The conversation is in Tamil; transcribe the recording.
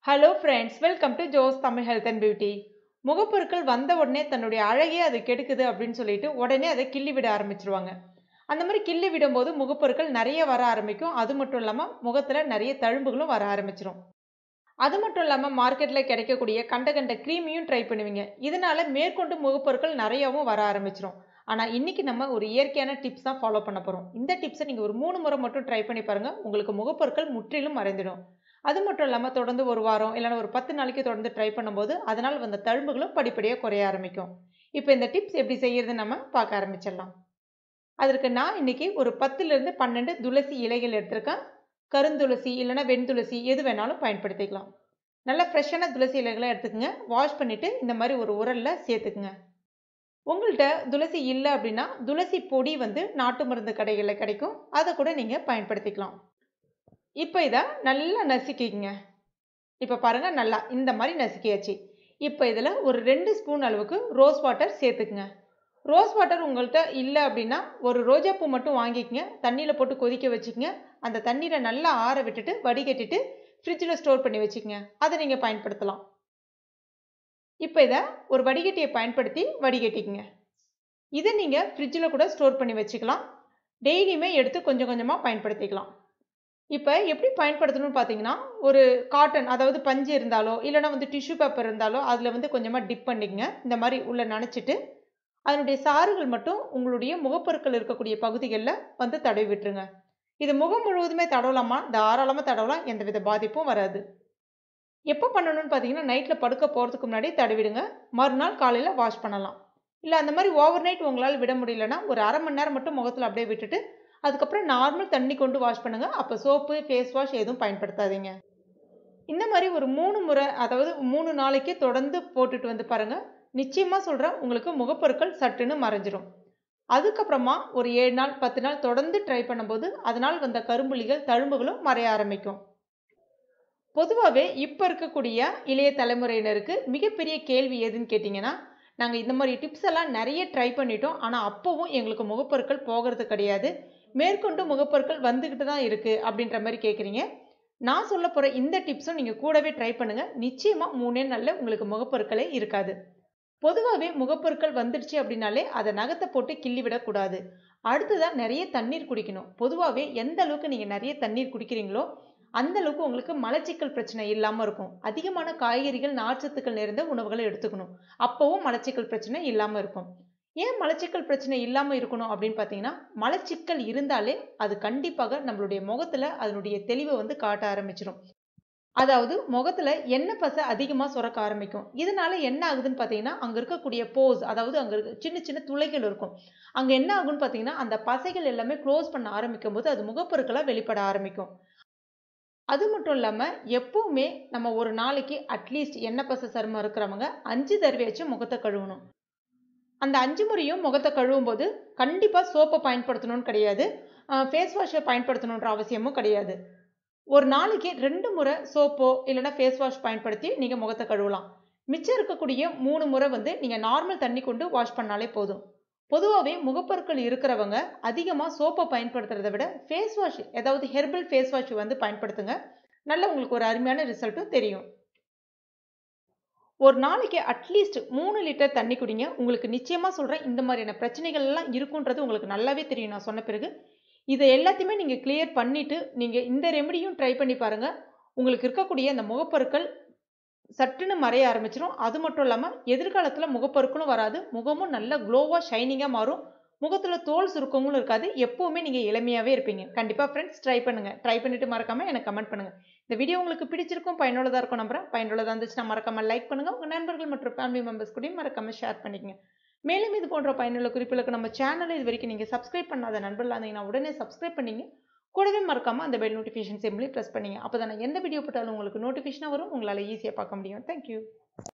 hello friends welcome to Jo's Tamil health and beauty முகப்பொருட்கள் வந்த உடனே தன்னுடைய அழகே அது கெடுக்குது அப்படின்னு சொல்லிட்டு உடனே அதை கிள்ளி விட ஆரம்பிச்சிருவாங்க அந்த மாதிரி கிள்ளி விடும்போது முகப்பொருட்கள் நிறைய வர ஆரம்பிக்கும் அது மட்டும் இல்லாமல் முகத்தில் நிறைய தழும்புகளும் வர ஆரம்பிச்சிரும் அது மட்டும் இல்லாமல் மார்க்கெட்டில் கிடைக்கக்கூடிய கண்ட கண்ட க்ரீமையும் ட்ரை பண்ணுவீங்க இதனால மேற்கொண்டு முகப்பொருட்கள் நிறையாவும் வர ஆரம்பிச்சிரும் ஆனால் இன்றைக்கி நம்ம ஒரு இயற்கையான டிப்ஸ் தான் ஃபாலோ பண்ண போகிறோம் இந்த டிப்ஸை நீங்கள் ஒரு மூணு முறை மட்டும் ட்ரை பண்ணி பாருங்கள் உங்களுக்கு முகப்பொருட்கள் முற்றிலும் மறைந்துடும் அது மட்டும் இல்லாமல் தொடர்ந்து ஒரு வாரம் இல்லைன்னா ஒரு பத்து நாளைக்கு தொடர்ந்து ட்ரை பண்ணும்போது அதனால் வந்த தழும்புகளும் படிப்படியாக குறைய ஆரம்பிக்கும் இப்போ இந்த டிப்ஸ் எப்படி செய்யறது நம்ம பார்க்க ஆரம்பிச்சிடலாம் அதற்கு நான் இன்னைக்கு ஒரு பத்துலேருந்து பன்னெண்டு துளசி இலைகள் எடுத்திருக்கேன் கருந்துளசி இல்லைன்னா வெண்துளசி எது வேணாலும் பயன்படுத்திக்கலாம் நல்ல ஃப்ரெஷ்ஷான துளசி இலைகளை எடுத்துக்கோங்க வாஷ் பண்ணிவிட்டு இந்த மாதிரி ஒரு உரலில் சேர்த்துக்குங்க உங்கள்கிட்ட துளசி இல்லை அப்படின்னா துளசி பொடி வந்து நாட்டு மருந்து கடைகளில் கிடைக்கும் அதை கூட நீங்கள் பயன்படுத்திக்கலாம் இப்போ இதை நல்லா நசுக்கிக்கங்க இப்போ பாருங்கள் நல்லா இந்த மாதிரி நசுக்கியாச்சு இப்போ இதில் ஒரு ரெண்டு ஸ்பூன் அளவுக்கு ரோஸ் வாட்டர் சேர்த்துக்குங்க ரோஸ் வாட்டர் உங்கள்கிட்ட இல்லை அப்படின்னா ஒரு ரோஜாப்பூ மட்டும் வாங்கிக்கங்க தண்ணியில் போட்டு கொதிக்க வச்சுக்கங்க அந்த தண்ணீரை நல்லா ஆற விட்டுட்டு வடிகட்டிட்டு ஃப்ரிட்ஜில் ஸ்டோர் பண்ணி வச்சுக்கங்க அதை நீங்கள் பயன்படுத்தலாம் இப்போ இதை ஒரு வடிகட்டியை பயன்படுத்தி வடிகட்டிக்கங்க இதை நீங்கள் ஃப்ரிட்ஜில் கூட ஸ்டோர் பண்ணி வச்சுக்கலாம் டெய்லியுமே எடுத்து கொஞ்சம் கொஞ்சமாக பயன்படுத்திக்கலாம் இப்போ எப்படி பயன்படுத்தணும்னு பார்த்தீங்கன்னா ஒரு காட்டன் அதாவது பஞ்சு இருந்தாலோ இல்லைனா வந்து டிஷ்யூ பேப்பர் இருந்தாலோ அதில் வந்து கொஞ்சமாக டிப் பண்ணிக்கங்க இந்த மாதிரி உள்ளே நனைச்சிட்டு அதனுடைய சாறுகள் மட்டும் உங்களுடைய முகப்பொருட்கள் இருக்கக்கூடிய பகுதிகளில் வந்து தடவி விட்டுருங்க இது முகம் முழுவதுமே தடவலாமா தாராளமாக தடவலாம் எந்தவித பாதிப்பும் வராது எப்போ பண்ணணும்னு பார்த்தீங்கன்னா நைட்டில் படுக்க போகிறதுக்கு முன்னாடி தடவிடுங்க மறுநாள் காலையில் வாஷ் பண்ணலாம் இல்லை அந்த மாதிரி ஓவர் நைட் உங்களால் விட முடியலன்னா ஒரு அரை மணி நேரம் மட்டும் முகத்தில் அப்படியே விட்டுட்டு அதுக்கப்புறம் நார்மல் தண்ணி கொண்டு வாஷ் பண்ணுங்கள் அப்போ சோப்பு ஃபேஸ் வாஷ் எதுவும் பயன்படுத்தாதீங்க இந்த மாதிரி ஒரு மூணு முறை அதாவது மூணு நாளைக்கு தொடர்ந்து போட்டுட்டு வந்து பாருங்கள் நிச்சயமாக சொல்கிறேன் உங்களுக்கு முகப்பொருட்கள் சட்டுன்னு மறைஞ்சிரும் அதுக்கப்புறமா ஒரு ஏழு நாள் பத்து நாள் தொடர்ந்து ட்ரை பண்ணும்போது அதனால் வந்த கரும்புலிகள் தழும்புகளும் மறைய ஆரம்பிக்கும் பொதுவாகவே இப்போ இருக்கக்கூடிய இளைய தலைமுறையினருக்கு மிகப்பெரிய கேள்வி எதுன்னு கேட்டிங்கன்னா நாங்கள் இந்த மாதிரி டிப்ஸ் எல்லாம் நிறைய ட்ரை பண்ணிட்டோம் ஆனால் அப்போவும் எங்களுக்கு முகப்பொருட்கள் போகிறது கிடையாது மேற்கொண்டு முகப்பொருட்கள் வந்துக்கிட்டு தான் இருக்குது அப்படின்ற மாதிரி கேட்குறீங்க நான் சொல்ல போகிற இந்த டிப்ஸும் நீங்கள் கூடவே ட்ரை பண்ணுங்கள் நிச்சயமாக மூணே நாளில் உங்களுக்கு முகப்பொருட்களே இருக்காது பொதுவாகவே முகப்பொருட்கள் வந்துடுச்சு அப்படின்னாலே அதை நகத்தை போட்டு கிள்ளி விடக்கூடாது அடுத்ததாக நிறைய தண்ணீர் குடிக்கணும் பொதுவாகவே எந்த அளவுக்கு நீங்கள் நிறைய தண்ணீர் குடிக்கிறீங்களோ அந்த அளவுக்கு உங்களுக்கு மலச்சிக்கல் பிரச்சனை இல்லாமல் இருக்கும் அதிகமான காய்கறிகள் நார்ச்சத்துக்கள் நிறைந்த உணவுகளை எடுத்துக்கணும் அப்போவும் மலச்சிக்கல் பிரச்சனை இல்லாமல் இருக்கும் ஏன் மலச்சிக்கல் பிரச்சனை இல்லாமல் இருக்கணும் அப்படின்னு பார்த்தீங்கன்னா மலச்சிக்கல் இருந்தாலே அது கண்டிப்பாக நம்மளுடைய முகத்தில் அதனுடைய தெளிவை வந்து காட்ட ஆரம்பிச்சிடும் அதாவது முகத்தில் எண்ணெய் பசை அதிகமாக சுரக்க ஆரம்பிக்கும் இதனால என்ன ஆகுதுன்னு பார்த்தீங்கன்னா அங்கே இருக்கக்கூடிய போஸ் அதாவது அங்கே இருக்க சின்ன சின்ன துளைகள் இருக்கும் அங்கே என்ன ஆகுன்னு பார்த்தீங்கன்னா அந்த பசைகள் எல்லாமே க்ளோஸ் பண்ண ஆரம்பிக்கும் போது அது முகப்பொருட்களாக வெளிப்பட ஆரம்பிக்கும் அது மட்டும் இல்லாமல் எப்பவுமே நம்ம ஒரு நாளைக்கு அட்லீஸ்ட் எண்ணெய் பசை சருமம் இருக்கிறவங்க அஞ்சு தடவையாச்சும் முகத்தை கழுவணும் அந்த அஞ்சு முறையும் முகத்தை கழுவும் போது கண்டிப்பாக சோப்பை பயன்படுத்தணும்னு கிடையாது ஃபேஸ் வாஷை பயன்படுத்தணுன்ற அவசியமும் கிடையாது ஒரு நாளைக்கு ரெண்டு முறை சோப்போ இல்லைனா ஃபேஸ் வாஷ் பயன்படுத்தி நீங்கள் முகத்தை கழுவலாம் மிச்சம் இருக்கக்கூடிய மூணு முறை வந்து நீங்கள் நார்மல் தண்ணி கொண்டு வாஷ் பண்ணாலே போதும் பொதுவாகவே முகப்பொருட்கள் இருக்கிறவங்க அதிகமாக சோப்பை பயன்படுத்துறதை விட ஃபேஸ் வாஷ் ஏதாவது ஹெர்பல் ஃபேஸ் வாஷ் வந்து பயன்படுத்துங்க நல்ல உங்களுக்கு ஒரு அருமையான ரிசல்ட்டும் தெரியும் ஒரு நாளைக்கு அட்லீஸ்ட் மூணு லிட்டர் தண்ணி குடிங்க உங்களுக்கு நிச்சயமாக சொல்கிறேன் இந்த மாதிரியான பிரச்சனைகள் எல்லாம் இருக்குன்றது உங்களுக்கு நல்லாவே தெரியும் நான் சொன்ன பிறகு இதை எல்லாத்தையுமே நீங்கள் கிளியர் பண்ணிவிட்டு நீங்கள் இந்த ரெமடியும் ட்ரை பண்ணி பாருங்கள் உங்களுக்கு இருக்கக்கூடிய அந்த முகப்பொருட்கள் சட்டுன்னு மறைய ஆரம்பிச்சிடும் அது மட்டும் இல்லாமல் எதிர்காலத்தில் முகப்பொருட்களும் வராது முகமும் நல்ல க்ளோவாக ஷைனிங்காக மாறும் முகத்தில் தோல் சுருக்கங்களும் இருக்காது எப்போவுமே நீங்கள் இளமையாகவே இருப்பீங்க கண்டிப்பாக ஃப்ரெண்ட்ஸ் ட்ரை பண்ணுங்கள் ட்ரை பண்ணிவிட்டு மறக்காமல் எனக்கு கமெண்ட் பண்ணுங்கள் இந்த வீடியோ உங்களுக்கு பிடிச்சிருக்கும் பயனுள்ளதாக இருக்கும் நம்புறேன் பயனுள்ளதாக இருந்துச்சுன்னா மறக்காமல் லைக் பண்ணுங்கள் உங்கள் நண்பர்கள் மற்றும் ஃபேமிலி மெம்பர்ஸ் கூடயும் மறக்காமல் ஷேர் பண்ணிக்கங்க மேலும் இது போன்ற பயனுள்ள குறிப்புகளுக்கு நம்ம சேனலை இது வரைக்கும் நீங்கள் சப்ஸ்கிரைப் பண்ணாத நண்பர்களாக இருந்தீங்கன்னா உடனே சப்ஸ்கிரைப் பண்ணிங்க கூடவே மறக்காமல் அந்த பெல் நோட்டிஃபிகேஷன் சிம்பிளி ப்ரெஸ் பண்ணிங்க அப்போ தான் எந்த வீடியோ போட்டாலும் உங்களுக்கு நோட்டிஃபிகேஷனாக வரும் உங்களால் ஈஸியாக பார்க்க முடியும் தேங்க்யூ